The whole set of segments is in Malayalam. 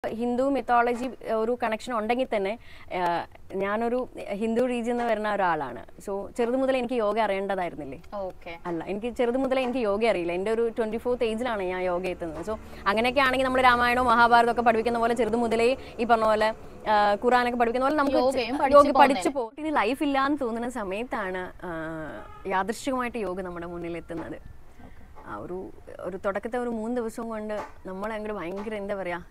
ഹിന്ദു മിത്തോളജി ഒരു കണക്ഷൻ ഉണ്ടെങ്കിൽ തന്നെ ആ, ഞാനൊരു ഹിന്ദു റീജിയൻ നിന്ന് വരുന്ന ഒരാളാണ് സോ ചെറുത് മുതൽ എനിക്ക് യോഗ അറിയേണ്ടതായിരുന്നില്ലേ ഓക്കെ അല്ല എനിക്ക് ചെറുത് മുതലേ എനിക്ക് യോഗ അറിയില്ല എൻ്റെ ഒരു ട്വൻറ്റി ഫോർത്ത് ഏജിലാണ് ഞാൻ യോഗ എത്തുന്നത് സോ അങ്ങനെയൊക്കെ ആണെങ്കിൽ നമ്മൾ രാമായണവും മഹാഭാരതവും ഒക്കെ പഠിപ്പിക്കുന്ന പോലെ ചെറുത് മുതലേ ഈ പറഞ്ഞ പോലെ ആ, ഖുറാനൊക്കെ പഠിപ്പിക്കുന്ന പോലെ നമുക്ക് യോഗയും ചെ- പഠിച്ച് യോഗ പഠിച്ചു പോകും ഇനി ലൈഫ് ഇല്ലാന്ന് തോന്നുന്ന സമയത്താണ് ആ, യാദൃശ്ചികമായിട്ട് യോഗ നമ്മുടെ മുന്നിൽ എത്തുന്നത് ആ ഒരു ഒരു തുടക്കത്തെ ഒരു മൂന്ന് ദിവസം കൊണ്ട് നമ്മളെ അങ്ങോട്ട് ഭയങ്കര എന്താ പറയുക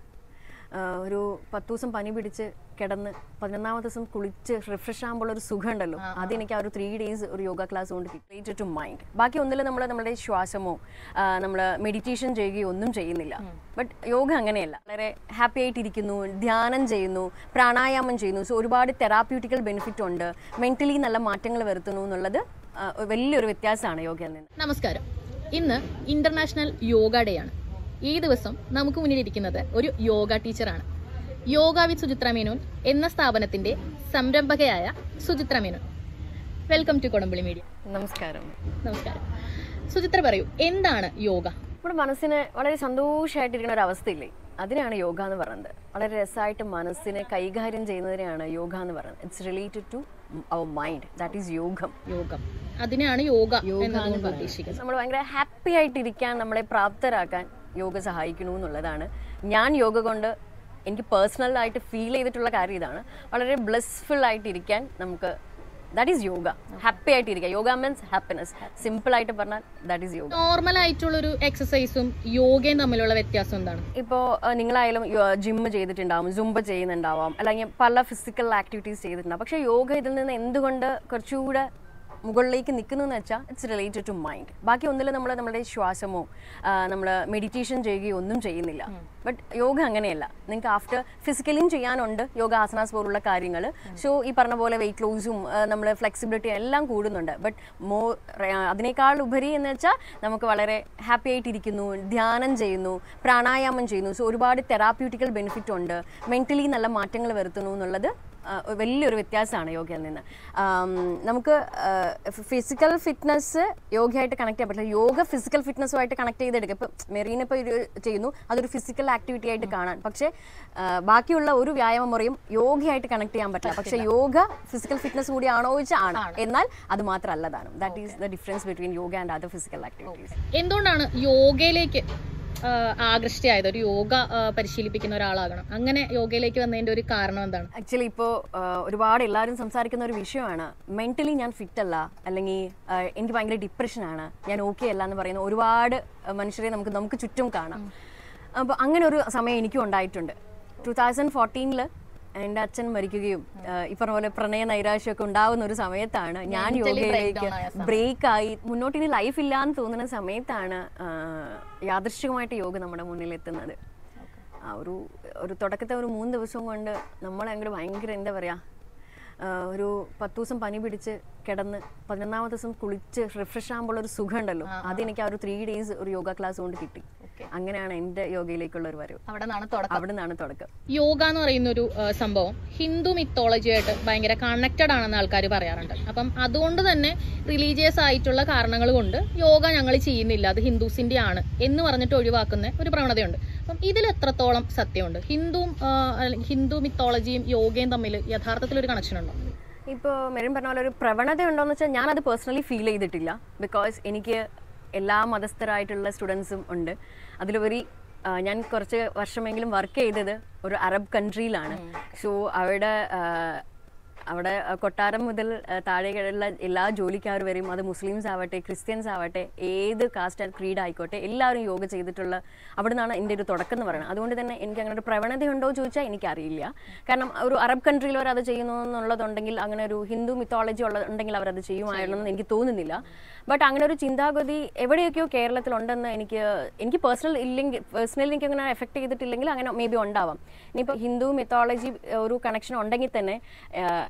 ഒരു പത്ത് ദിവസം പനി പിടിച്ച് കിടന്ന് പതിനൊന്നാമത്തെ ദിവസം കുളിച്ച് റിഫ്രഷ് ആകുമ്പോൾ ഒരു സുഖം ഉണ്ടല്ലോ അതെനിക്ക് ആ ഒരു ത്രീ ഡേയ്സ് ഒരു യോഗ ക്ലാസ് കൊണ്ട് കിട്ടി ടു മൈൻഡ് ബാക്കി ഒന്നിലും നമ്മൾ നമ്മുടെ ശ്വാസമോ നമ്മൾ മെഡിറ്റേഷൻ ചെയ്യുകയോ ഒന്നും ചെയ്യുന്നില്ല ബട്ട് യോഗ അങ്ങനെയല്ല വളരെ ഹാപ്പി ആയിട്ടിരിക്കുന്നു ധ്യാനം ചെയ്യുന്നു പ്രാണായാമം ചെയ്യുന്നു സോ ഒരുപാട് തെറാപ്യൂട്ടിക്കൽ ബെനിഫിറ്റ് ഉണ്ട് മെന്റലി നല്ല മാറ്റങ്ങൾ വരുത്തുന്നു എന്നുള്ളത് ആ, വലിയൊരു വ്യത്യാസമാണ് യോഗയിൽ നിന്ന് നമസ്കാരം ഇന്ന് ഇന്റർനാഷണൽ യോഗ ഡേ ആണ് ഈ ദിവസം നമുക്ക് മുന്നിലിരിക്കുന്നത് ഒരു യോഗ ടീച്ചറാണ് യോഗ വിത്ത് സുചിത്ര മേനോൻ എന്ന സ്ഥാപനത്തിന്റെ സംരംഭകയായ Suchitra Menon welcome to Kodampally media നമസ്കാരം നമസ്കാരം സുചിത്ര പറയൂ എന്താണ് യോഗ നമ്മുടെ മനസ്സിന് വളരെ സന്തോഷമായിട്ടിരിക്കുന്ന ഒരു അവസ്ഥയില്ലേ അതിനാണ് യോഗ എന്ന് പറയുന്നത് വളരെ രസമായിട്ട് മനസ്സിനെ കൈകാര്യം ചെയ്യുന്നതിനെയാണ് യോഗ എന്ന് പറയുന്നത് it's related to our mind that is യോഗം യോഗം അതിനാണ് യോഗ എന്നതുകൊണ്ട് ഉദ്ദേശിക്കുന്നത് നമ്മൾ ഭയങ്കര ഹാപ്പി ആയിട്ടിരിക്കാൻ നമ്മളെ പ്രാപ്തരാക്കാൻ യോഗ സഹായിക്കണു എന്നുള്ളതാണ് ഞാൻ യോഗ കൊണ്ട് എനിക്ക് പേഴ്സണൽ ആയിട്ട് ഫീൽ ചെയ്തിട്ടുള്ള കാര്യം ഇതാണ് വളരെ ബ്ലെസ്ഫുൾ ആയിട്ടിരിക്കാൻ നമുക്ക് ദാറ്റ് ഈസ് യോഗ ഹാപ്പി ആയിട്ടിരിക്കുക യോഗ മീൻസ് ഹാപ്പിനെസ് സിമ്പിൾ ആയിട്ട് പറഞ്ഞാൽ ദാറ്റ് ഈസ് യോഗ നോർമൽ ആയിട്ടുള്ള ഒരു എക്സസൈസും യോഗയും തമ്മിലുള്ള വ്യത്യാസം എന്താണ് ഇപ്പോൾ നിങ്ങളായാലും ജിമ്മ് ചെയ്തിട്ടുണ്ടാവും ജുംബ ചെയ്യുന്നുണ്ടാവാം അല്ലെങ്കിൽ പല ഫിസിക്കൽ ആക്ടിവിറ്റീസ് ചെയ്തിട്ടുണ്ടാവും പക്ഷേ യോഗ ഇതിൽ നിന്ന് എന്തുകൊണ്ട് കുറച്ചുകൂടെ മുകളിലേക്ക് നിൽക്കുന്നു എന്ന് വെച്ചാൽ ഇറ്റ്സ് റിലേറ്റഡ് ടു മൈൻഡ് ബാക്കി ഒന്നിലും നമ്മൾ നമ്മുടെ ശ്വാസമോ നമ്മൾ മെഡിറ്റേഷൻ ചെയ്യുകയോ ഒന്നും ചെയ്യുന്നില്ല ബട്ട് യോഗ അങ്ങനെയല്ല നിങ്ങൾക്ക് ആഫ്റ്റർ ഫിസിക്കലിയും ചെയ്യാനുണ്ട് യോഗ ആസനാസ് പോലുള്ള കാര്യങ്ങൾ സോ ഈ പറഞ്ഞ പോലെ വെയിറ്റ് ലോസും നമ്മൾ ഫ്ലെക്സിബിലിറ്റി എല്ലാം കൂടുന്നുണ്ട് ബട്ട് മോ അതിനേക്കാൾ ഉപരി എന്ന് വെച്ചാൽ നമുക്ക് വളരെ ഹാപ്പി ആയിട്ടിരിക്കുന്നു ധ്യാനം ചെയ്യുന്നു പ്രാണായാമം ചെയ്യുന്നു സോ ഒരുപാട് തെറാപ്യൂട്ടിക്കൽ ബെനിഫിറ്റ് ഉണ്ട് മെന്റലി നല്ല മാറ്റങ്ങൾ വരുത്തുന്നു എന്നുള്ളത് ആ, വലിയൊരു വ്യത്യാസമാണ് യോഗയിൽ നിന്ന് ആം, നമുക്ക് ഫിസിക്കൽ ഫിറ്റ്നസ് യോഗയായിട്ട് കണക്ട് ചെയ്യാൻ പറ്റില്ല യോഗ ഫിസിക്കൽ ഫിറ്റ്നസ്സുമായിട്ട് കണക്ട് ചെയ്തെടുക്കുക ഇപ്പം മെറീൻ ഇപ്പോൾ ഇത് ചെയ്യുന്നു അതൊരു ഫിസിക്കൽ ആക്ടിവിറ്റി ആയിട്ട് കാണാൻ പക്ഷേ ആ, ബാക്കിയുള്ള ഒരു വ്യായാമ മുറയും യോഗയായിട്ട് കണക്ട് ചെയ്യാൻ പറ്റില്ല പക്ഷേ യോഗ ഫിസിക്കൽ ഫിറ്റ്നസ് കൂടി ആണോ ചോദിച്ചാൽ ആണ് എന്നാൽ അത് മാത്രമല്ലതാണ് that is the difference between yoga and other physical activities എന്തുകൊണ്ടാണ് യോഗയിലേക്ക് ആ, ആകൃഷ്ടയായത് ഒരു യോഗ ആ, പരിശീലിപ്പിക്കുന്ന ഒരാളാകണം അങ്ങനെ യോഗയിലേക്ക് വന്നതിന്റെ ഒരു കാരണം എന്താണ് ആക്ച്വലി ഇപ്പോൾ ഒരുപാട് എല്ലാവരും സംസാരിക്കുന്ന ഒരു വിഷയമാണ് മെന്റലി ഞാൻ ഫിറ്റ് അല്ല അല്ലെങ്കിൽ ആ, എനിക്ക് ഭയങ്കര ഡിപ്രഷനാണ് ഞാൻ ഓക്കെ അല്ല എന്ന് പറയുന്ന ഒരുപാട് ആ, മനുഷ്യരെ നമുക്ക് നമുക്ക് ചുറ്റും കാണാം അപ്പോൾ അങ്ങനെ ഒരു സമയം എനിക്കും ഉണ്ടായിട്ടുണ്ട് ടു തൗസൻഡ് ഫോർട്ടീനിൽ എൻ്റെ അച്ഛൻ മരിക്കുകയും ആ, ഈ പറഞ്ഞ പോലെ പ്രണയ നൈരാശ്യമൊക്കെ ഉണ്ടാവുന്ന ഒരു സമയത്താണ് ഞാൻ യോഗയിലേക്ക് breakdown ആയ ബ്രേക്ക് ആയി മുന്നോട്ട് ഇനി ലൈഫ് ഇല്ലാന്ന് തോന്നുന്ന സമയത്താണ് ആ, യാദൃശ്ചികമായിട്ട് യോഗ നമ്മുടെ മുന്നിൽ എത്തുന്നത് ആ ഒരു ഒരു തുടക്കത്തെ ഒരു മൂന്ന് ദിവസം കൊണ്ട് നമ്മളെ അങ്ങോട്ട് ഭയങ്കര എന്താ പറയുക ഒരു പത്ത് ദിവസം പനി പിടിച്ച് കിടന്ന് പതിനൊന്നാമത്തെ ദിവസം കുളിച്ച് റിഫ്രഷ് ആകുമ്പോൾ ഒരു സുഖം ഉണ്ടല്ലോ അതെനിക്ക് ആ ഒരു ത്രീ ഡേയ്സ് ഒരു യോഗ ക്ലാസ് കൊണ്ട് കിട്ടി അങ്ങനെയാണ് എൻ്റെ യോഗയിലേക്കുള്ള ഒരു വരവ് അവിടെ നിന്നാണ് തുടക്കം അവിടെ നിന്നാണ് തുടക്കം യോഗ എന്ന് പറയുന്ന ഒരു ആ, സംഭവം ഹിന്ദു മിത്തോളജിയായിട്ട് ഭയങ്കര കണക്റ്റഡ് ആണെന്ന് ആൾക്കാർ പറയാറുണ്ട് അപ്പം അതുകൊണ്ട് തന്നെ റിലീജിയസ് ആയിട്ടുള്ള കാരണങ്ങൾ കൊണ്ട് യോഗ ഞങ്ങൾ ചെയ്യുന്നില്ല അത് ഹിന്ദുസിന്റെ ആണ് എന്ന് പറഞ്ഞിട്ട് ഒഴിവാക്കുന്ന ഒരു പ്രവണതയുണ്ട് അപ്പം ഇതിൽ എത്രത്തോളം സത്യമുണ്ട് ഹിന്ദുവും ആ, അല്ലെങ്കിൽ ഹിന്ദു മിത്തോളജിയും യോഗയും തമ്മിൽ യഥാർത്ഥത്തിൽ ഒരു കണക്ഷൻ ഉണ്ടോ ഇപ്പോൾ മെറിൻ പറഞ്ഞ പോലെ ഒരു പ്രവണത ഉണ്ടോയെന്ന് വെച്ചാൽ ഞാനത് പേഴ്സണലി ഫീൽ ചെയ്തിട്ടില്ല ബിക്കോസ് എനിക്ക് എല്ലാ മതസ്ഥരായിട്ടുള്ള സ്റ്റുഡൻസും ഉണ്ട് അതിലുപരി ആ, ഞാൻ കുറച്ച് വർഷമെങ്കിലും വർക്ക് ചെയ്തത് ഒരു അറബ് കൺട്രിയിലാണ് സോ അവിടെ ആ, അവിടെ ആ, കൊട്ടാരം മുതൽ ആ, താഴെയുള്ള എല്ലാ ജോലിക്കാർ വരെയും അത് മുസ്ലിംസ് ആവട്ടെ ക്രിസ്ത്യൻസ് ആവട്ടെ ഏത് കാസ്റ്റ് ആൻഡ് ക്രീഡ് ആയിക്കോട്ടെ എല്ലാവരും യോഗ ചെയ്തിട്ടുള്ള അവിടെ നിന്നാണ് എൻ്റെ ഒരു തുടക്കം എന്ന് പറയുന്നത് അതുകൊണ്ട് തന്നെ എനിക്ക് അങ്ങനെ ഒരു പ്രവണതയുണ്ടോ എന്ന് ചോദിച്ചാൽ എനിക്കറിയില്ല കാരണം ഒരു അറബ് കൺട്രിയിൽ അവർ അത് ചെയ്യുന്നു എന്നുള്ളതുണ്ടെങ്കിൽ അങ്ങനെ ഒരു ഹിന്ദു മിത്തോളജി ഉള്ള ഉണ്ടെങ്കിൽ അവർ അത് ചെയ്യുമായിരുന്നു എന്ന് എനിക്ക് തോന്നുന്നില്ല ബട്ട് അങ്ങനെ ഒരു ചിന്താഗതി എവിടെയൊക്കെയോ കേരളത്തിലുണ്ടെന്ന് എനിക്ക് എനിക്ക് പേഴ്സണൽ ഇല്ലെങ്കിൽ പേഴ്സണലി എനിക്ക് അങ്ങനെ എഫക്ട് ചെയ്തിട്ടില്ലെങ്കിൽ അങ്ങനെ മേ ബി ഉണ്ടാവാം ഇനിയിപ്പോൾ ഹിന്ദു മിത്തോളജി ഒരു കണക്ഷൻ ഉണ്ടെങ്കിൽ തന്നെ ആ,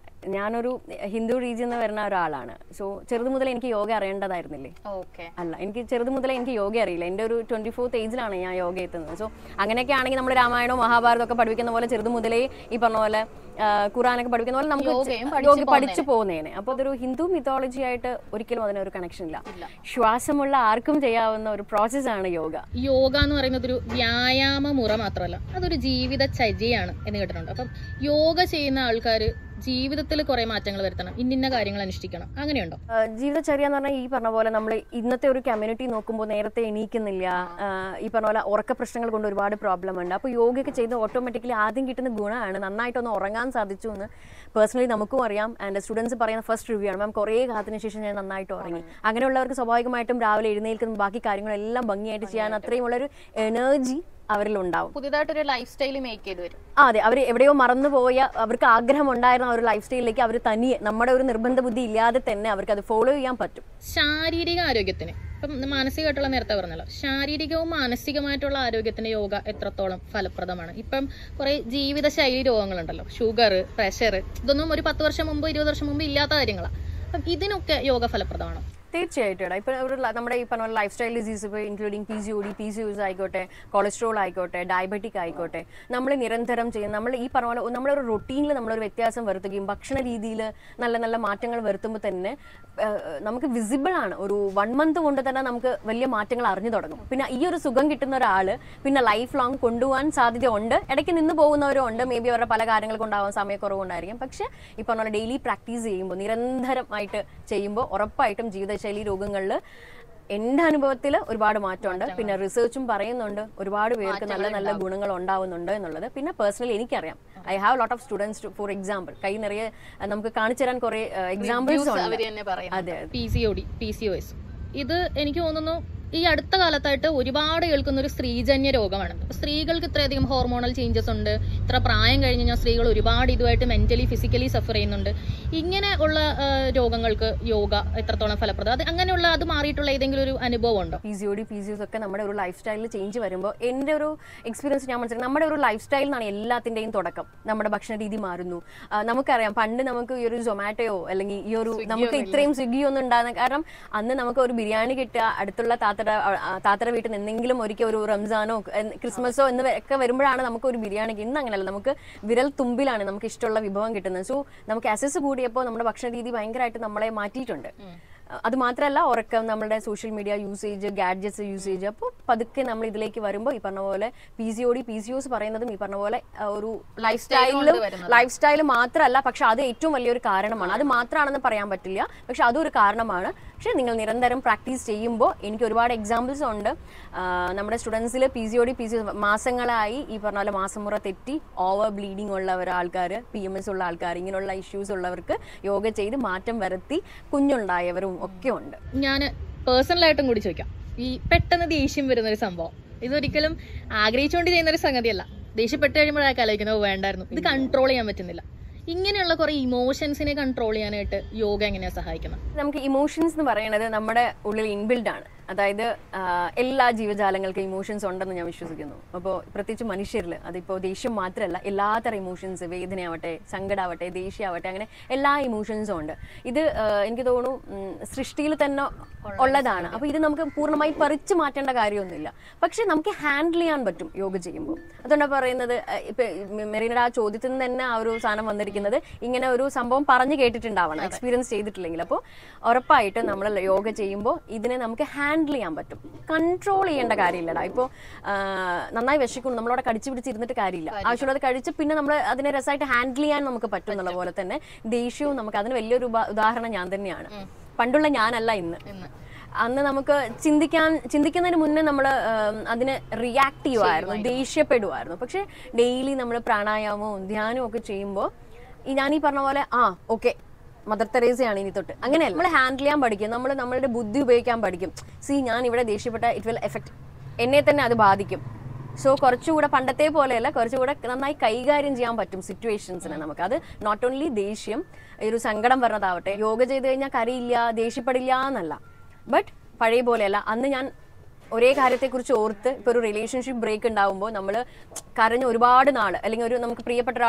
ഞാനൊരു ഹിന്ദു റീജിയൻ നിന്ന് വരുന്ന ഒരാളാണ് സോ ചെറുത് മുതൽ എനിക്ക് യോഗ അറിയേണ്ടതായിരുന്നില്ലേ ഓക്കെ അല്ല എനിക്ക് ചെറുത് മുതലേ എനിക്ക് യോഗ അറിയില്ല എൻ്റെ ഒരു ട്വൻറ്റി ഫോർത്ത് ഏജിലാണ് ഞാൻ യോഗ എത്തുന്നത് സോ അങ്ങനെയൊക്കെ ആണെങ്കിൽ നമ്മൾ രാമായണവും മഹാഭാരതം ഒക്കെ പഠിപ്പിക്കുന്ന പോലെ ചെറുത് മുതലേ ഈ പറഞ്ഞ പോലെ ആ, ഖുറാനൊക്കെ പഠിക്കുന്ന പോലെ നമുക്ക് യോഗയും ചെ- പഠിച്ച് യോഗ പഠിച്ചു പോകുന്നതിന് അപ്പോൾ അതൊരു ഹിന്ദു മിത്തോളജി ആയിട്ട് ഒരിക്കലും അതിനൊരു കണക്ഷൻ ഇല്ല ഇല്ല. ശ്വാസമുള്ള ആർക്കും ചെയ്യാവുന്ന ഒരു പ്രോസസ്സാണ് യോഗ യോഗ എന്ന് പറയുന്നത് ഒരു വ്യായാമ മുറ മാത്രമല്ല അതൊരു ജീവിതചര്യയാണ് എന്ന് കേട്ടിട്ടുണ്ട് അപ്പം യോഗ ചെയ്യുന്ന ആൾക്കാർ ജീവിതത്തിൽ കുറെ മാറ്റങ്ങൾ വരുത്തണം ഇന്നിന്ന കാര്യങ്ങൾ അനുഷ്ഠിക്കണം അങ്ങനെയുണ്ടോ ആ, ജീവിതചര്യ എന്ന് പറഞ്ഞാൽ ഈ പറഞ്ഞ പോലെ നമ്മൾ ഇന്നത്തെ ഒരു കമ്മ്യൂണിറ്റി നോക്കുമ്പോൾ നേരത്തെ എണീക്കുന്നില്ല ആ, ഈ പറഞ്ഞ പോലെ ഉറക്ക പ്രശ്നങ്ങൾ കൊണ്ട് ഒരുപാട് പ്രോബ്ലം ഉണ്ട് അപ്പോൾ യോഗയൊക്കെ ചെയ്ത് ഓട്ടോമാറ്റിക്കലി ആദ്യം കിട്ടുന്ന ഗുണമാണ് നന്നായിട്ടൊന്ന് ഉറങ്ങാൻ സാധിച്ചു എന്ന് പേഴ്സണലി നമുക്കും അറിയാം ആൻഡ് സ്റ്റുഡൻസ് പറയുന്ന ഫസ്റ്റ് റിവ്യൂ ആണ് മാം കുറേ കാലത്തിന് ശേഷം ഞാൻ നന്നായിട്ട് ഉറങ്ങി അങ്ങനെയുള്ളവർക്ക് സ്വാഭാവികമായിട്ടും രാവിലെ എഴുന്നേൽക്കുന്ന ബാക്കി കാര്യങ്ങളെല്ലാം ഭംഗിയായിട്ട് ചെയ്യാൻ അത്രയുമുള്ളൊരു എനർജി അവരിലുണ്ടാവും പുതിയതായിട്ടൊരു ലൈഫ് സ്റ്റൈൽ മേക്ക് ചെയ്ത് വരും ആ അതെ അവർ എവിടെയോ മറന്നുപോയ അവർക്ക് ആഗ്രഹം ഉണ്ടായിരുന്ന ആ ഒരു ലൈഫ് സ്റ്റൈലിലേക്ക് അവർ തനിയെ നമ്മുടെ ഒരു നിർബന്ധ ബുദ്ധി ഇല്ലാതെ തന്നെ അവർക്ക് അത് ഫോളോ ചെയ്യാൻ പറ്റും ശാരീരിക ആരോഗ്യത്തിന് ഇപ്പം മാനസികമായിട്ടുള്ള നേരത്തെ പറഞ്ഞല്ലോ ശാരീരികവും മാനസികമായിട്ടുള്ള ആരോഗ്യത്തിന് യോഗ എത്രത്തോളം ഫലപ്രദമാണ് ഇപ്പം കുറെ ജീവിതശൈലി രോഗങ്ങളുണ്ടല്ലോ ഷുഗർ പ്രഷർ ഇതൊന്നും ഒരു പത്ത് വർഷം മുമ്പ് ഇരുപത് വർഷം മുമ്പ് ഇല്ലാത്ത കാര്യങ്ങളാണ് അപ്പം ഇതിനൊക്കെ യോഗ ഫലപ്രദമാണോ തീർച്ചയായിട്ടും എടാ ഇപ്പൊ ഒരു ല- നമ്മുടെ ഈ പറഞ്ഞ ലൈഫ് സ്റ്റൈൽ ഡിസീസ് ഇപ്പോൾ including P C O D P C യൂസ് ആയിക്കോട്ടെ കൊളസ്ട്രോൾ ആയിക്കോട്ടെ ഡയബറ്റിക് ആയിക്കോട്ടെ നമ്മൾ നിരന്തരം ചെയ്യുന്ന നമ്മൾ ഈ പറഞ്ഞ പോലെ നമ്മളൊരു റൊട്ടീനിൽ നമ്മളൊരു വ്യത്യാസം വരുത്തുകയും ഭക്ഷണ രീതിയിൽ നല്ല നല്ല മാറ്റങ്ങൾ വരുത്തുമ്പോൾ തന്നെ ആ, നമുക്ക് വിസിബിൾ ആണ് ഒരു വൺ മന്ത് കൊണ്ട് തന്നെ നമുക്ക് വലിയ മാറ്റങ്ങൾ അറിഞ്ഞു തുടങ്ങും പിന്നെ ഈ ഒരു സുഖം കിട്ടുന്ന ഒരാൾ പിന്നെ ലൈഫ് ലോങ് കൊണ്ടുപോകാൻ സാധ്യതയുണ്ട് ഇടയ്ക്ക് നിന്ന് പോകുന്നവരും ഉണ്ട് മേ ബി അവരുടെ പല കാര്യങ്ങൾ കൊണ്ടാവാം സമയക്കുറവുണ്ടായിരിക്കും പക്ഷേ ഈ പറഞ്ഞ പോലെ ഡെയിലി പ്രാക്ടീസ് ചെയ്യുമ്പോൾ നിരന്തരമായിട്ട് ചെയ്യുമ്പോൾ ഉറപ്പായിട്ടും ജീവിതശൈലി രോഗങ്ങളിൽ എൻ്റെ അനുഭവത്തിൽ ഒരുപാട് മാറ്റമുണ്ട് പിന്നെ റിസർച്ചും പറയുന്നുണ്ട് ഒരുപാട് പേർക്ക് നല്ല നല്ല ഗുണങ്ങൾ ഉണ്ടാവുന്നുണ്ട് എന്നുള്ളത് പിന്നെ പേഴ്സണലി എനിക്കറിയാം I have lot of students for example കൈ നിറയെ അഹ് നമുക്ക് കാണിച്ചു തരാൻ കുറെ എക്സാമ്പിൾസ് ഉണ്ട് അവര് തന്നെ പറയും അതെ P C O D P C O S ഇത് എനിക്ക് തോന്നുന്നു ഈ അടുത്ത കാലത്തായിട്ട് ഒരുപാട് കേൾക്കുന്ന ഒരു സ്ത്രീജന്യ രോഗമാണ് അപ്പൊ സ്ത്രീകൾക്ക് ഇത്രയധികം ഹോർമോണൽ ചേഞ്ചസ് ഉണ്ട് ഇത്ര പ്രായം കഴിഞ്ഞ് കഴിഞ്ഞാൽ സ്ത്രീകൾ ഒരുപാട് ഇതുമായിട്ട് മെന്റലി ഫിസിക്കലി സഫർ ചെയ്യുന്നുണ്ട് ഇങ്ങനെ ഉള്ള ആ, രോഗങ്ങൾക്ക് യോഗ എത്രത്തോളം ഫലപ്രദം അത് അങ്ങനെയുള്ള അത് മാറിയിട്ടുള്ള ഏതെങ്കിലും ഒരു അനുഭവം ഉണ്ടോ P C O D P C ഒക്കെ നമ്മുടെ ഒരു ലൈഫ് സ്റ്റൈലിൽ ചേഞ്ച് വരുമ്പോൾ എൻ്റെ ഒരു എക്സ്പീരിയൻസ് ഞാൻ മനസ്സിലാക്കി നമ്മുടെ ഒരു ലൈഫ് സ്റ്റൈൽ എന്നാണ് എല്ലാത്തിൻ്റെയും തുടക്കം നമ്മുടെ ഭക്ഷണ രീതി മാറുന്നു ആ, നമുക്കറിയാം പണ്ട് നമുക്ക് ഈ ഒരു സൊമാറ്റോയോ അല്ലെങ്കിൽ ഈ ഒരു നമുക്ക് ഇത്രയും സ്വിഗ്ഗിയോ ഒന്നും ഉണ്ടാകുന്ന കാരണം അന്ന് നമുക്ക് ഒരു ബിരിയാണി കിട്ടുക അടുത്തുള്ള താത്തയുടെ ആ, താത്തയുടെ വീട്ടിൽ നിന്ന് എന്തെങ്കിലും ഒരിക്കൽ ഒരു റംസാനോ എന്ന് ക്രിസ്മസോ എന്ന് വെ- ഒക്കെ വരുമ്പോഴാണ് നമുക്ക് ഒരു ബിരിയാണി ഇന്ന് അങ്ങനെയല്ല നമുക്ക് വിരൽ തുമ്പിലാണ് നമുക്ക് ഇഷ്ടമുള്ള വിഭവം കിട്ടുന്നത് സോ നമുക്ക് അസസ് കൂടിയപ്പോൾ നമ്മുടെ ഭക്ഷണ രീതി ഭയങ്കരമായിട്ട് നമ്മളെ മാറ്റിയിട്ടുണ്ട് അത് മാത്രമല്ല ഉറക്കം നമ്മുടെ social media usage gadgets usage അപ്പോൾ പതുക്കെ നമ്മൾ ഇതിലേക്ക് വരുമ്പോൾ ഈ പറഞ്ഞ പോലെ P C O D P C O S പറയുന്നതും ഈ പറഞ്ഞ പോലെ ആ, ഒരു ലൈഫ് സ്റ്റൈലിലും ലൈഫ് സ്റ്റൈൽ മാത്രമല്ല പക്ഷെ അത് ഏറ്റവും വലിയൊരു കാരണമാണ് അത് മാത്രമാണെന്ന് പറയാൻ പറ്റില്ല പക്ഷെ അതും ഒരു കാരണമാണ് പക്ഷെ നിങ്ങൾ നിരന്തരം പ്രാക്ടീസ് ചെയ്യുമ്പോൾ എനിക്ക് ഒരുപാട് എക്സാമ്പിൾസ് ഉണ്ട് ആ, നമ്മുടെ സ്റ്റുഡൻസിൽ P C O D P C മാസങ്ങളായി ഈ പറഞ്ഞ പോലെ മാസമുറ തെറ്റി ഓവർ ബ്ലീഡിംഗ് ഉള്ള ആൾക്കാർ പി എം എസ് ഉള്ള ആൾക്കാർ ഇങ്ങനെയുള്ള ഇഷ്യൂസ് ഉള്ളവർക്ക് യോഗ ചെയ്ത് മാറ്റം വരുത്തി കുഞ്ഞുണ്ടായവരും ഒക്കെ ഉണ്ട് ഞാൻ പേഴ്സണലായിട്ടും കൂടി ചോദിക്കാം ഈ പെട്ടെന്ന് ദേഷ്യം വരുന്ന ഒരു സംഭവം ഇതൊരിക്കലും ആഗ്രഹിച്ചുകൊണ്ട് ചെയ്യുന്ന ഒരു സംഗതിയല്ല ദേഷ്യപ്പെട്ട് കഴിയുമ്പോഴാണ് ആലോചിക്കുന്നത് "ഓ, വേണ്ടായിരുന്നു ഇത് കൺട്രോൾ ചെയ്യാൻ പറ്റുന്നില്ല ഇങ്ങനെയുള്ള കുറെ ഇമോഷൻസിനെ കൺട്രോൾ ചെയ്യാനായിട്ട് യോഗ എങ്ങനെയാ സഹായിക്കുന്നത് നമുക്ക് ഇമോഷൻസ് എന്ന് പറയുന്നത് നമ്മുടെ ഉള്ളിൽ ഇൻബിൽഡ് ആണ് അതായത് ആ, എല്ലാ ജീവജാലങ്ങൾക്കും ഇമോഷൻസ് ഉണ്ടെന്ന് ഞാൻ വിശ്വസിക്കുന്നു അപ്പോൾ പ്രത്യേകിച്ച് മനുഷ്യരിൽ അതിപ്പോൾ ദേഷ്യം മാത്രമല്ല എല്ലാത്തരം ഇമോഷൻസ് വേദനയാവട്ടെ സങ്കടമാവട്ടെ ദേഷ്യമാവട്ടെ അങ്ങനെ എല്ലാ ഇമോഷൻസും ഉണ്ട് ഇത് ആ, എനിക്ക് തോന്നുന്നു ഉം, സൃഷ്ടിയിൽ തന്നെ ഉള്ളതാണ് അപ്പോൾ ഇത് നമുക്ക് പൂർണ്ണമായി പറിച്ചു മാറ്റേണ്ട കാര്യമൊന്നുമില്ല പക്ഷെ നമുക്ക് ഹാൻഡിൽ ചെയ്യാൻ പറ്റും യോഗ ചെയ്യുമ്പോൾ അതുകൊണ്ടാണ് പറയുന്നത് അഹ് ഇപ്പൊ മെറീനയുടെ ആ ചോദ്യത്തിൽ നിന്ന് തന്നെ ആ ഒരു സാധനം വന്നിരിക്കുന്നത് ഇങ്ങനെ ഒരു സംഭവം പറഞ്ഞു കേട്ടിട്ടുണ്ടാവണം എക്സ്പീരിയൻസ് ചെയ്തിട്ടില്ലെങ്കിൽ അപ്പോൾ ഉറപ്പായിട്ടും നമ്മൾ യോഗ ചെയ്യുമ്പോൾ ഇതിനെ നമുക്ക് ഹാൻഡിൽ ചെയ്യാൻ പറ്റും കൺട്രോൾ ചെയ്യേണ്ട കാര്യമില്ലടാ ഇപ്പോൾ നന്നായി വിശക്കുന്നു നമ്മളവിടെ കടിച്ചു പിടിച്ചിരുന്നിട്ട് കാര്യമില്ല ആവശ്യമുള്ളത് കഴിച്ച് പിന്നെ നമ്മൾ അതിനെ രസമായിട്ട് ഹാൻഡിൽ ചെയ്യാൻ നമുക്ക് പറ്റും എന്നുള്ള പോലെ തന്നെ ദേഷ്യവും നമുക്ക് അതിന് വലിയൊരു ഉപ- ഉദാഹരണം ഞാൻ തന്നെയാണ് പണ്ടുള്ള ഞാനല്ല ഇന്ന് എന്ന് അന്ന് നമുക്ക് ചിന്തിക്കാൻ ചിന്തിക്കുന്നതിന് മുന്നേ നമ്മൾ അതിന് റിയാക്ട് ചെയ്യുമായിരുന്നു ദേഷ്യപ്പെടുമായിരുന്നു പക്ഷെ ഡെയിലി നമ്മൾ പ്രാണായാമവും ധ്യാനവും ഒക്കെ ചെയ്യുമ്പോൾ ഈ ഞാൻ ഈ പറഞ്ഞ പോലെ ആ ഓക്കെ മദർ തെരേസയാണ് ഇനി തൊട്ട് അങ്ങനെയല്ല നമ്മൾ ഹാൻഡിൽ ചെയ്യാൻ പഠിക്കും നമ്മൾ നമ്മളുടെ ബുദ്ധി ഉപയോഗിക്കാൻ പഠിക്കും സി ഞാൻ ഇവിടെ ദേഷ്യപ്പെട്ട ഇറ്റ് വിൽ എഫക്ട് എന്നെ തന്നെ അത് ബാധിക്കും സോ കുറച്ചുകൂടെ പണ്ടത്തെ പോലെയല്ല കുറച്ചുകൂടെ നന്നായി കൈകാര്യം ചെയ്യാൻ പറ്റും സിറ്റുവേഷൻസിനെ നമുക്ക് അത് നോട്ട് ഓൺലി ദേഷ്യം ഈ ഒരു സങ്കടം പറഞ്ഞതാവട്ടെ യോഗ ചെയ്ത് കഴിഞ്ഞാൽ കരയില്ല ദേഷ്യപ്പെടില്ല എന്നല്ല ബട്ട് പഴയ പോലെയല്ല അന്ന് ഞാൻ ഒരേ കാര്യത്തെക്കുറിച്ച് ഓർത്ത് ഇപ്പോൾ ഒരു റിലേഷൻഷിപ്പ് ബ്രേക്ക് ഉണ്ടാവുമ്പോൾ നമ്മൾ കരഞ്ഞ് ഒരുപാട് നാൾ അല്ലെങ്കിൽ ഒരു നമുക്ക് പ്രിയപ്പെട്ട ഒരാൾ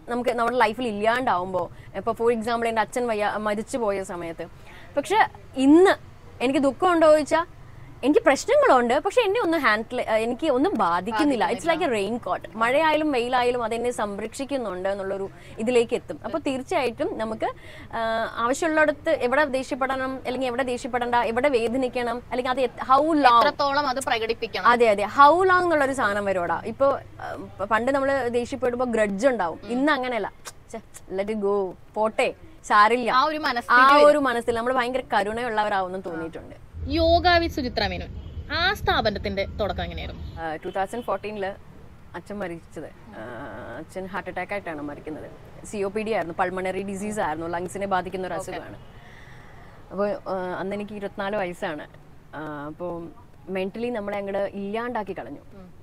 നമുക്ക് നമ്മുടെ ലൈഫിൽ ഇല്ലാണ്ടാവുമ്പോൾ ഇപ്പോൾ ഫോർ എക്സാമ്പിൾ എൻ്റെ അച്ഛൻ വയ്യ മരിച്ചു പോയ സമയത്ത് പക്ഷെ ഇന്ന് എനിക്ക് ദുഃഖം ഉണ്ടോ ചോദിച്ചാൽ എനിക്ക് പ്രശ്നങ്ങളുണ്ട് പക്ഷെ എന്നെ ഒന്നും ഹാൻഡിൽ എനിക്ക് ഒന്നും ബാധിക്കുന്നില്ല it's like a raincoat മഴയായാലും വെയിലായാലും അതെന്നെ സംരക്ഷിക്കുന്നുണ്ട് എന്നുള്ളൊരു ഇതിലേക്ക് എത്തും അപ്പോൾ തീർച്ചയായിട്ടും നമുക്ക് ആ, ആവശ്യമുള്ളിടത്ത് എവിടെ ദേഷ്യപ്പെടണം അല്ലെങ്കിൽ എവിടെ ദേഷ്യപ്പെടണ്ട എവിടെ വേദനിക്കണം അല്ലെങ്കിൽ അത് ഹൗ ലോങ് എത്രത്തോളം അത് പ്രകടിപ്പിക്കണം അതെ അതെ ഹൗ ലോങ് എന്നുള്ള ഒരു സാധനം വരുവാടാ ഇപ്പൊ ഉം, പണ്ട് നമ്മൾ ദേഷ്യപ്പെടുമ്പോ ഗ്രഡ്ജ് ഉണ്ടാവും ഇന്ന് അങ്ങനെയല്ല ലെറ്റ് ഗോ പോട്ടെ സാരില്ല ആ ഒരു മനസ്സ് ആ ഒരു മനസ്സിൽ നമ്മൾ ഭയങ്കര കരുണയുള്ളവരാവുന്നു തോന്നിയിട്ടുണ്ട് യോഗ വിത്ത് സുചിത്ര മേനോൻ ആ സ്ഥാപനത്തിന്റെ തുടക്കം എങ്ങനെയായിരുന്നു ടൂ തൗസൻഡ് ഫോർട്ടീനില് അച്ഛൻ മരിച്ചത് ആ, അച്ഛൻ ഹാർട്ട് അറ്റാക്ക് ആയിട്ടാണ് മരിക്കുന്നത് സി ഒ പി ഡി ആയിരുന്നു പൾമണറി ഡിസീസ് ആയിരുന്നു ലങ്സിനെ ബാധിക്കുന്ന ഒരു അസുഖമാണ് അപ്പോൾ അന്ന് എനിക്ക് ഇരുപത്തിനാല് വയസ്സാണ് അപ്പോൾ മെന്റലി നമ്മളെ അങ്ങോട്ട് ഇല്ലാണ്ടാക്കി കളഞ്ഞു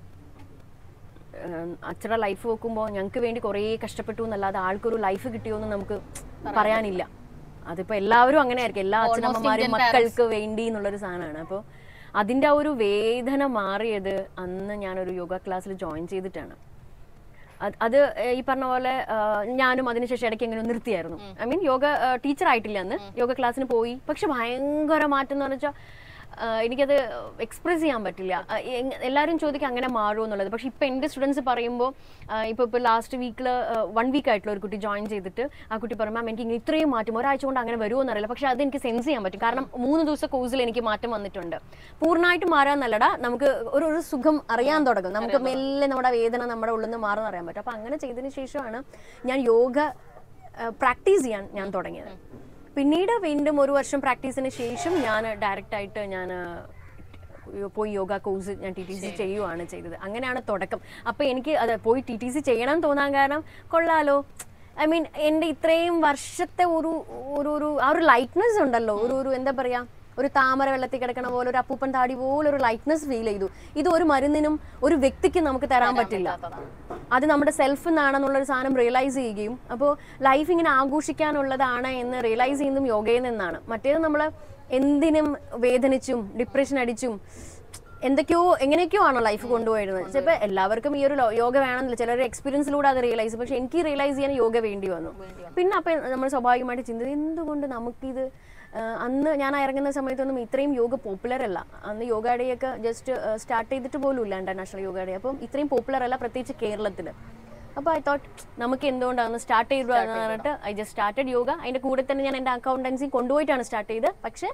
ഏഹ് അച്ഛയുടെ ലൈഫ് നോക്കുമ്പോൾ ഞങ്ങൾക്ക് വേണ്ടി കുറേ കഷ്ടപ്പെട്ടു എന്നല്ലാതെ ആൾക്കൊരു ലൈഫ് കിട്ടിയോന്ന് നമുക്ക് പറയാനില്ല അതിപ്പോ എല്ലാവരും അങ്ങനെ ആയിരിക്കും എല്ലാ അച്ഛനമ്മമാരും മക്കൾക്ക് വേണ്ടി എന്നുള്ളൊരു സാധനമാണ് അപ്പോൾ അതിന്റെ ആ ഒരു വേദന മാറിയത് അന്ന് ഞാനൊരു യോഗ ക്ലാസ്സിൽ ജോയിൻ ചെയ്തിട്ടാണ് അത് അത് ഈ പറഞ്ഞ പോലെ ആ, ഞാനും അതിനുശേഷം ഇടയ്ക്ക് എങ്ങനെ നിർത്തിയായിരുന്നു ഐ മീൻ യോഗ ടീച്ചർ ആയിട്ടില്ല അന്ന് യോഗ ക്ലാസ്സിന് പോയി പക്ഷെ ഭയങ്കര മാറ്റം എന്ന് വെച്ചാൽ എനിക്കത് എക്സ്പ്രസ് ചെയ്യാൻ പറ്റില്ല ആ, എങ്- എല്ലാവരും ചോദിക്കും അങ്ങനെ മാറുമോ എന്നുള്ളത് പക്ഷെ ഇപ്പൊ എന്റെ സ്റ്റുഡൻസ് പറയുമ്പോൾ ഇപ്പൊ ഇപ്പൊ ലാസ്റ്റ് വീക്കിൽ വൺ വീക്ക് ആയിട്ടുള്ള ഒരു കുട്ടി ജോയിൻ ചെയ്തിട്ട് ആ കുട്ടി പറഞ്ഞു മാം എനിക്ക് ഇങ്ങനെ ഇത്രയും മാറ്റം ഒരാഴ്ച കൊണ്ട് അങ്ങനെ വരുമോ എന്നറിയില്ല പക്ഷെ അത് എനിക്ക് സെൻസ് ചെയ്യാൻ പറ്റും കാരണം മൂന്ന് ദിവസത്തെ കോഴ്സിൽ എനിക്ക് മാറ്റം വന്നിട്ടുണ്ട് പൂർണ്ണമായിട്ട് മാറാന്നല്ലടാ നമുക്ക് ഒരു ഒരു സുഖം അറിയാൻ തുടങ്ങും നമുക്ക് മെല്ലെ നമ്മുടെ വേദന നമ്മുടെ ഉള്ളിൽ നിന്ന് മാറുന്ന അറിയാൻ പറ്റും അപ്പൊ അങ്ങനെ ചെയ്തതിന് ശേഷമാണ് ഞാൻ യോഗ പ്രാക്ടീസ് ചെയ്യാൻ ഞാൻ തുടങ്ങിയത് പിന്നീട് വീണ്ടും ഒരു വർഷം പ്രാക്ടീസിന് ശേഷം ഞാൻ ഡയറക്റ്റ് ആയിട്ട് ഞാൻ പോയി യോഗ കോഴ്സ് ഞാൻ ടി ടി സി ചെയ്യുവാണ് ചെയ്തത് അങ്ങനെയാണ് തുടക്കം അപ്പൊ എനിക്ക് അത് പോയി ടി ടി സി ചെയ്യണം തോന്നാൻ കാരണം കൊള്ളാലോ ഐ മീൻ എൻ്റെ ഇത്രയും വർഷത്തെ ഒരു ഒരു ഒരു ആ ഒരു ലൈറ്റ്നെസ് ഉണ്ടല്ലോ ഒരു ഒരു എന്താ പറയാ ഒരു താമര വെള്ളത്തിൽ കിടക്കണ പോലെ ഒരു അപ്പൂപ്പൻ താടി പോലെ ഒരു ലൈറ്റ്നെസ് ഫീൽ ചെയ്തു ഇത് ഒരു മരുന്നിനും ഒരു വ്യക്തിക്ക് നമുക്ക് തരാൻ പറ്റില്ല അത് നമ്മുടെ സെൽഫ് നിന്നാണെന്നുള്ളൊരു സാധനം റിയലൈസ് ചെയ്യുകയും അപ്പോൾ ലൈഫ് ഇങ്ങനെ ആഘോഷിക്കാനുള്ളതാണ് എന്ന് റിയലൈസ് ചെയ്യുന്നതും യോഗയിൽ നിന്നാണ് മറ്റേത് നമ്മൾ എന്തിനും വേദനിച്ചും ഡിപ്രഷൻ അടിച്ചും എന്തൊക്കെയോ എങ്ങനെയൊക്കെയോ ആണോ ലൈഫ് കൊണ്ടുപോയിരുന്നത് ചിലപ്പോൾ എല്ലാവർക്കും ഈ ഒരു ലോ- യോഗ വേണമെന്നില്ല ചിലർ എക്സ്പീരിയൻസിലൂടെ അത് റിയലൈസ് പക്ഷെ എനിക്ക് റിയലൈസ് ചെയ്യാൻ യോഗ വേണ്ടി വന്നു പിന്നെ അപ്പം നമ്മൾ സ്വാഭാവികമായിട്ട് ചിന്തിച്ചത് എന്തുകൊണ്ട് നമുക്കിത് ആ, അന്ന് ഞാൻ ഇറങ്ങുന്ന സമയത്തൊന്നും ഇത്രയും യോഗ പോപ്പുലർ അല്ല അന്ന് യോഗ ഡേ ഒക്കെ ജസ്റ്റ് സ്റ്റാർട്ട് ചെയ്തിട്ട് പോലും ഇല്ല ഇന്റർനാഷണൽ യോഗ ഡേ അപ്പം ഇത്രയും പോപ്പുലർ അല്ല പ്രത്യേകിച്ച് കേരളത്തിൽ അപ്പോൾ ഐ തോട്ട് നമുക്ക് എന്തുകൊണ്ടാണ് സ്റ്റാർട്ട് ചെയ്തു എന്ന് പറഞ്ഞിട്ട് ഐ ജസ്റ്റ് സ്റ്റാർട്ടഡ് യോഗ അതിന്റെ കൂടെ തന്നെ ഞാൻ എൻ്റെ അക്കൗണ്ടൻസി കൊണ്ടുപോയിട്ടാണ് സ്റ്റാർട്ട് ചെയ്തത് പക്ഷെ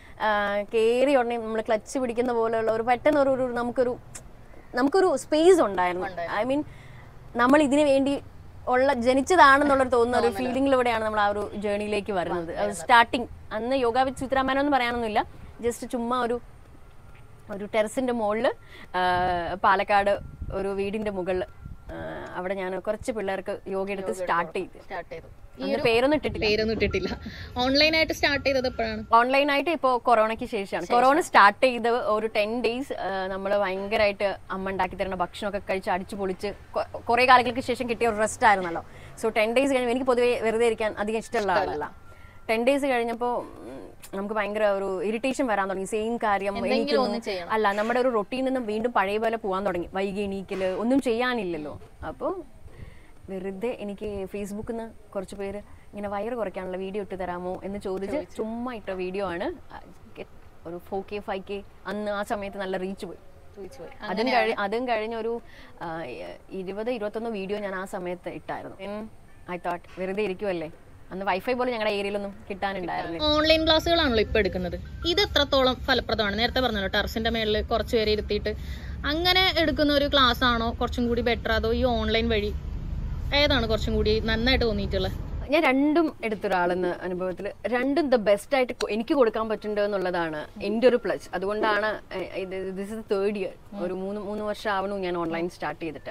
കയറി ഉടനെ നമ്മൾ ക്ലച്ച് പിടിക്കുന്ന പോലെയുള്ള ഒരു പെട്ടെന്ന് ഒരു ഒരു നമുക്കൊരു നമുക്കൊരു സ്പേസ് ഉണ്ടായിരുന്നു ഐ മീൻ നമ്മൾ ഇതിനു വേണ്ടി ഉള്ള ജനിച്ചതാണെന്നുള്ളൊരു തോന്നുന്ന ഒരു ഫീലിംഗിലൂടെയാണ് നമ്മൾ ആ ഒരു ജേണിയിലേക്ക് വരുന്നത് സ്റ്റാർട്ടിങ് അന്ന് യോഗ വിത്ത് ചിത്രാമാനം എന്ന് പറയാനൊന്നുമില്ല ജസ്റ്റ് ചുമ്മാ ഒരു ഒരു ടെറസിന്റെ മുകളിൽ പാലക്കാട് ഒരു വീടിന്റെ മുകളിൽ അവിടെ ഞാൻ കുറച്ച് പിള്ളേർക്ക് യോഗ എടുത്ത് സ്റ്റാർട്ട് ചെയ്തു സ്റ്റാർട്ട് ചെയ്തു അന്ന് പേരൊന്നും ഇട്ടിട്ടില്ല പേരൊന്നും ഇട്ടിട്ടില്ല ഓൺലൈനായിട്ട് സ്റ്റാർട്ട് ചെയ്തത് എപ്പോഴാണ് ഓൺലൈനായിട്ട് ഇപ്പോൾ കൊറോണയ്ക്ക് ശേഷമാണ് കൊറോണ സ്റ്റാർട്ട് ചെയ്ത് ഒരു ടെൻ ഡേയ്സ് നമ്മൾ ഭയങ്കരമായിട്ട് അമ്മ ഉണ്ടാക്കി തരുന്ന ഭക്ഷണമൊക്കെ കഴിച്ച് അടിച്ചു പൊളിച്ച് കൊ- കുറേ കാലങ്ങൾക്ക് ശേഷം കിട്ടിയ ഒരു റെസ്റ്റ് ആയിരുന്നല്ലോ സോ ടെൻ ഡേയ്സ് കഴിഞ്ഞ് എനിക്ക് പൊതുവേ വെറുതെ ഇരിക്കാൻ അധികം ഇഷ്ടമുള്ള ആളല്ല ടെൻ ഡേയ്സ് കഴിഞ്ഞപ്പോൾ നമുക്ക് ഭയങ്കര ഒരു ഇറിറ്റേഷൻ വരാൻ തുടങ്ങി സെയിം കാര്യം എന്തെങ്കിലും എണീക്കുന്നു. ഒന്ന് ചെയ്യണം. അല്ല നമ്മുടെ ഒരു റൊട്ടീൻ നിന്നും വീണ്ടും പഴയ പോലെ പോകാൻ തുടങ്ങി വൈകി എണീക്കല് ഒന്നും ചെയ്യാനില്ലല്ലോ അപ്പോൾ വെറുതെ എനിക്ക് ഫേസ്ബുക്കിൽ നിന്ന് കുറച്ച് പേര് ഇങ്ങനെ വയറ് കുറയ്ക്കാനുള്ള വീഡിയോ ഇട്ട് തരാമോ എന്ന് ചോദിച്ച് ചുമ്മാ ഇട്ട വീഡിയോ ആണ് ആ, get ഒരു ഫോർ കെ ഫൈവ് കെ അന്ന് ആ സമയത്ത് നല്ല റീച്ച് പോയി ചോദിച്ചു പോയി അതും കഴി അതും കഴിഞ്ഞ ഒരു ആ, ഇരുപത് ഇരുപത്തൊന്ന് വീഡിയോ ഞാൻ ആ സമയത്ത് ഇട്ടായിരുന്നു ഐ തോട്ട് വെറുതെ ഇരിക്കുമല്ലേ അന്ന് വൈഫൈ പോലും ഞങ്ങളുടെ ഏരിയയിലൊന്നും കിട്ടാനുണ്ടായിരുന്നില്ല ഓൺലൈൻ ക്ലാസ്സുകളാണല്ലോ ഇപ്പൊ എടുക്കുന്നത് ഇത് എത്രത്തോളം ഫലപ്രദമാണ് നേരത്തെ പറഞ്ഞല്ലോ ടെറസിന്റെ മേളിൽ കുറച്ച് പേരെ ഇരുത്തിയിട്ട് അങ്ങനെ എടുക്കുന്ന ഒരു ക്ലാസ് ആണോ കുറച്ചും കൂടി ബെറ്റർ അതോ ഈ ഓൺലൈൻ വഴി ഏതാണ് കുറച്ചും കൂടി നന്നായിട്ട് തോന്നിയിട്ടുള്ളത് ഞാൻ രണ്ടും എടുത്തൊരാളെന്ന അനുഭവത്തിൽ രണ്ടും ദ ബെസ്റ്റ് ആയിട്ട് കൊ- എനിക്ക് കൊടുക്കാൻ പറ്റുന്നുണ്ട് എന്നുള്ളതാണ് എൻ്റെ ഒരു പ്ലസ് അതുകൊണ്ടാണ് ദിസ് ഇസ് തേർഡ് ഇയർ ഒരു മൂന്ന് മൂന്ന് വർഷം ആവണു ഞാൻ ഓൺലൈൻ സ്റ്റാർട്ട് ചെയ്തിട്ട്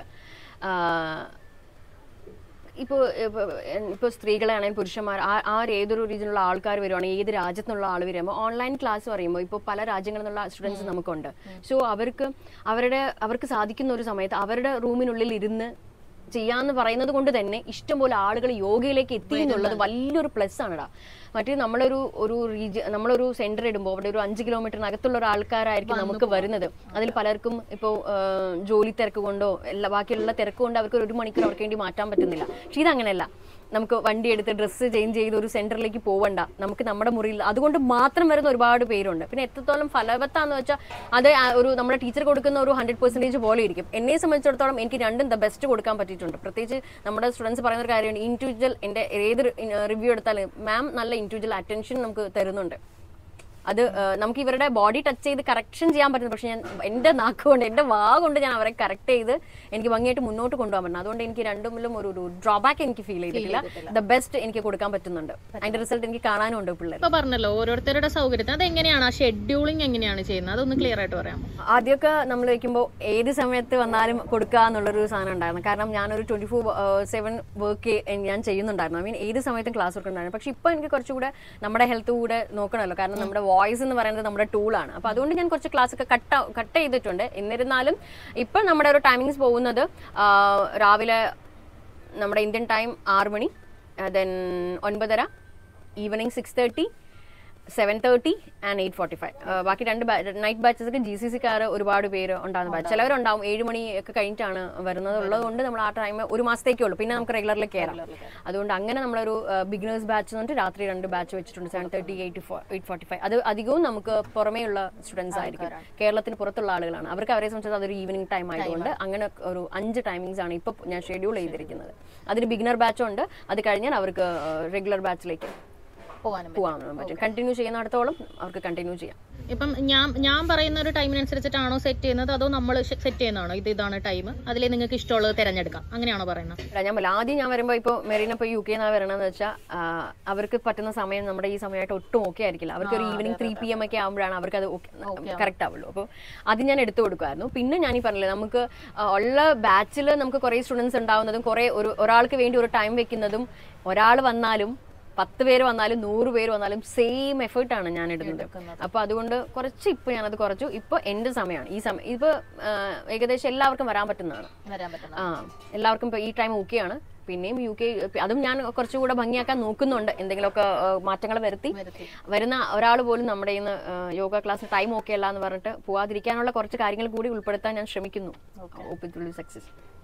ഇപ്പോൾ ഇപ്പോൾ സ്ത്രീകളാണെങ്കിൽ പുരുഷന്മാർ ആ ആര് ഏതൊരു രീതിയിലുള്ള ആൾക്കാർ വരുവാണെങ്കിൽ ഏത് രാജ്യത്തു നിന്നുള്ള ആൾ വരുമ്പോൾ ഓൺലൈൻ ക്ലാസ് പറയുമ്പോൾ ഇപ്പോൾ പല രാജ്യങ്ങളിൽ നിന്നുള്ള സ്റ്റുഡൻസ് നമുക്കുണ്ട് സോ അവർക്ക് അവരുടെ അവർക്ക് സാധിക്കുന്ന ഒരു സമയത്ത് അവരുടെ റൂമിനുള്ളിൽ ഇരുന്ന് ചെയ്യാന്ന് പറയുന്നത് കൊണ്ട് തന്നെ ഇഷ്ടംപോലെ ആളുകൾ യോഗയിലേക്ക് എത്തി എന്നുള്ളത് വലിയൊരു പ്ലസ് ആണെടാ മറ്റേ നമ്മളൊരു ഒരു റീജ നമ്മളൊരു സെന്റർ ഇടുമ്പോൾ അവിടെ ഒരു അഞ്ച് കിലോമീറ്ററിനകത്തുള്ള ഒരു ആൾക്കാരായിരിക്കും നമുക്ക് വരുന്നത് അതിൽ പലർക്കും ഇപ്പോൾ ജോലി തിരക്ക് കൊണ്ടോ എല്ലാ ബാക്കിയുള്ള തിരക്ക് കൊണ്ട് അവർക്ക് ഒരു മണിക്കൂർ അവർക്ക് വേണ്ടി മാറ്റാൻ പറ്റുന്നില്ല പക്ഷെ ഇതങ്ങനെയല്ല നമുക്ക് വണ്ടി എടുത്ത് ഡ്രസ്സ് ചേഞ്ച് ചെയ്ത് ഒരു സെന്ററിലേക്ക് പോവണ്ട നമുക്ക് നമ്മുടെ മുറിയിൽ അതുകൊണ്ട് മാത്രം വരുന്ന ഒരുപാട് പേരുണ്ട് പിന്നെ എത്രത്തോളം ഫലവത്താന്ന് വെച്ചാൽ അത് ആ ഒരു നമ്മുടെ ടീച്ചർ കൊടുക്കുന്ന ഒരു ഹൺഡ്രഡ് പെർസെൻറ്റേജ് പോലെ ഇരിക്കും എന്നെ സംബന്ധിച്ചിടത്തോളം എനിക്ക് രണ്ടും ദ ബെസ്റ്റ് കൊടുക്കാൻ പറ്റിയിട്ടുണ്ട് പ്രത്യേകിച്ച് നമ്മുടെ സ്റ്റുഡൻസ് പറയുന്ന ഒരു കാര്യമാണ് ഇൻഡിവിജ്വൽ എൻ്റെ ഏത് റിവ്യൂ എടുത്താലും മാം നല്ല ഇൻഡിവിജ്വൽ അറ്റൻഷൻ നമുക്ക് തരുന്നുണ്ട് അത് ആ, നമുക്ക് ഇവരുടെ ബോഡി ടച്ച് ചെയ്ത് കറക്ഷൻ ചെയ്യാൻ പറ്റുന്നു പക്ഷെ ഞാൻ എൻ്റെ നാക്കുകൊണ്ട് എൻ്റെ വാ കൊണ്ട് ഞാൻ അവരെ കറക്റ്റ് ചെയ്ത് എനിക്ക് ഭംഗിയായിട്ട് മുന്നോട്ട് കൊണ്ടുപോകാൻ പറ്റുന്നു അതുകൊണ്ട് എനിക്ക് രണ്ടുമിലും ഒരു ഒരു ഡ്രോബാക്ക് എനിക്ക് ഫീൽ ചെയ്തിട്ടില്ല ദ ബെസ്റ്റ് എനിക്ക് കൊടുക്കാൻ പറ്റുന്നുണ്ട് അതിന്റെ റിസൾട്ട് എനിക്ക് കാണാനും ഉണ്ട് പിള്ളേർ ഇപ്പൊ പറഞ്ഞല്ലോ ഓരോരുത്തരുടെ സൗകര്യത്തിന് അത് എങ്ങനെയാണ് ആ ഷെഡ്യൂളിംഗ് എങ്ങനെയാണ് ചെയ്യുന്നത് അതൊന്ന് ക്ലിയർ ആയിട്ട് പറയാമോ ആദ്യമൊക്കെ നമ്മൾ വെക്കുമ്പോൾ ഏത് സമയത്ത് വന്നാലും കൊടുക്കുക എന്നുള്ളൊരു സാധനം ഉണ്ടായിരുന്നു കാരണം ഞാനൊരു ട്വന്റി ഫോർ സെവൻ വർക്ക് ഞാൻ ചെയ്യുന്നുണ്ടായിരുന്നു ഐ മീൻ ഏത് സമയത്തും ക്ലാസ് കൊടുക്കുന്നുണ്ടായിരുന്നു പക്ഷെ ഇപ്പോൾ എനിക്ക് കുറച്ചുകൂടെ നമ്മുടെ ഹെൽത്ത് കൂടെ നോക്കണമല്ലോ കാരണം നമ്മുടെ വോയിസ് എന്ന് പറയുന്നത് നമ്മുടെ ടൂളാണ് അപ്പോൾ അതുകൊണ്ട് ഞാൻ കുറച്ച് ക്ലാസ് ഒക്കെ കട്ട് കട്ട് ചെയ്തിട്ടുണ്ട് എന്നിരുന്നാലും ഇപ്പം നമ്മുടെ ഒരു ടൈമിങ്സ് പോകുന്നത് ആ, രാവിലെ നമ്മുടെ ഇന്ത്യൻ ടൈം ആറ് മണി ദെൻ ഒൻപതര evening six thirty seven thirty and eight forty five ബാക്കി രണ്ട് നൈറ്റ് ബാച്ചസ് ഒക്കെ ജി സി സിക്കാർ ഒരുപാട് പേര് ഉണ്ടാകുന്ന ബാച്ച് ചിലവരുണ്ടാവും ഏഴ് മണി ഒക്കെ കഴിഞ്ഞിട്ടാണ് വരുന്നത് ഉള്ളത് കൊണ്ട് നമ്മൾ ആ ടൈം ഒരു മാസത്തേക്കേ ഉള്ളൂ പിന്നെ നമുക്ക് റെഗുലറിൽ കയറാം അതുകൊണ്ട് അങ്ങനെ നമ്മളൊരു ബിഗിനേഴ്സ് ബാച്ച് എന്നിട്ട് രാത്രി രണ്ട് ബാച്ച് വെച്ചിട്ടുണ്ട് seven thirty eight eight forty five അത് അധികവും നമുക്ക് പുറമേയുള്ള സ്റ്റുഡൻസ് ആയിരിക്കും കേരളത്തിന് പുറത്തുള്ള ആളുകളാണ് അവർക്ക് അവരെ സംബന്ധിച്ച് അതൊരു ഈവനിങ് ടൈം ആയതുകൊണ്ട് അങ്ങനെ ഒരു അഞ്ച് ടൈമിങ്സ് ആണ് ഇപ്പോൾ ഞാൻ ഷെഡ്യൂൾ ചെയ്തിരിക്കുന്നത് അതിന് ബിഗിനർ ബാച്ച് ഉണ്ട് അത് കഴിഞ്ഞാൽ അവർക്ക് റെഗുലർ ബാച്ചിലേക്ക് പോകാനും പോകാൻ പറ്റും കണ്ടിന്യൂ ചെയ്യുന്നിടത്തോളം അവർക്ക് കണ്ടിന്യൂ ചെയ്യാം ഇപ്പം ഞാൻ ഞാൻ പറയുന്ന ഒരു ടൈമിനനുസരിച്ചിട്ടാണോ സെറ്റ് ചെയ്യുന്നത് അതോ നമ്മൾ സെറ്റ് ചെയ്യുന്നതാണോ ഇത് ഇതാണ് ടൈം അതിൽ നിങ്ങൾക്ക് ഇഷ്ടമുള്ളത് തിരഞ്ഞെടുക്കാം അങ്ങനെയാണോ പറയുന്നത് അല്ല ഞാൻ പറയാം ആദ്യം ഞാൻ വരുമ്പോൾ ഇപ്പോൾ മെറീന ഇപ്പോൾ യു കെ നിന്നാണ് വരണമെന്ന് വെച്ചാൽ അവർക്ക് പറ്റുന്ന സമയം നമ്മുടെ ഈ സമയമായിട്ട് ഒട്ടും ഓക്കെ ആയിരിക്കില്ല അവർക്ക് ഒരു ഈവനിങ് ത്രീ പി എം ഒക്കെ ആകുമ്പോഴാണ് അവർക്ക് അത് കറക്റ്റ് ആവുള്ളൂ അപ്പോൾ അത് ഞാൻ എടുത്തു കൊടുക്കുമായിരുന്നു പിന്നെ ഞാൻ ഈ പറഞ്ഞില്ലേ നമുക്ക് ആ, ഉള്ള ബാച്ചിൽ നമുക്ക് കുറേ സ്റ്റുഡൻസ് ഉണ്ടാവുന്നതും കുറേ ഒരു ഒരാൾക്ക് വേണ്ടി ഒരു ടൈം വെക്കുന്നതും ഒരാൾ വന്നാലും പത്ത് പേര് വന്നാലും നൂറ് പേര് വന്നാലും സെയിം എഫേർട്ടാണ് ഞാൻ ഇടുന്നത് അപ്പോൾ അതുകൊണ്ട് കുറച്ച് ഇപ്പോൾ ഞാനത് കുറച്ചു ഇപ്പോൾ എൻ്റെ സമയമാണ് ഈ സമയം ഇപ്പോൾ ഏകദേശം എല്ലാവർക്കും വരാൻ പറ്റുന്നതാണ് വരാൻ പറ്റുന്നത് ആ എല്ലാവർക്കും ഇപ്പോൾ ഈ ടൈം ഓക്കെയാണ് പിന്നെയും യു കെ അതും ഞാൻ കുറച്ചുകൂടെ ഭംഗിയാക്കാൻ നോക്കുന്നുണ്ട് എന്തെങ്കിലുമൊക്കെ മാറ്റങ്ങൾ വരുത്തി വരുത്തി. വരുന്ന ഒരാൾ പോലും നമ്മുടെ ഇന്ന് യോഗ ക്ലാസ് ടൈം ഓക്കെ അല്ല എന്ന് പറഞ്ഞിട്ട് പോവാതിരിക്കാനുള്ള കുറച്ച് കാര്യങ്ങൾ കൂടി ഉൾപ്പെടുത്താൻ ഞാൻ ശ്രമിക്കുന്നു സക്സസ്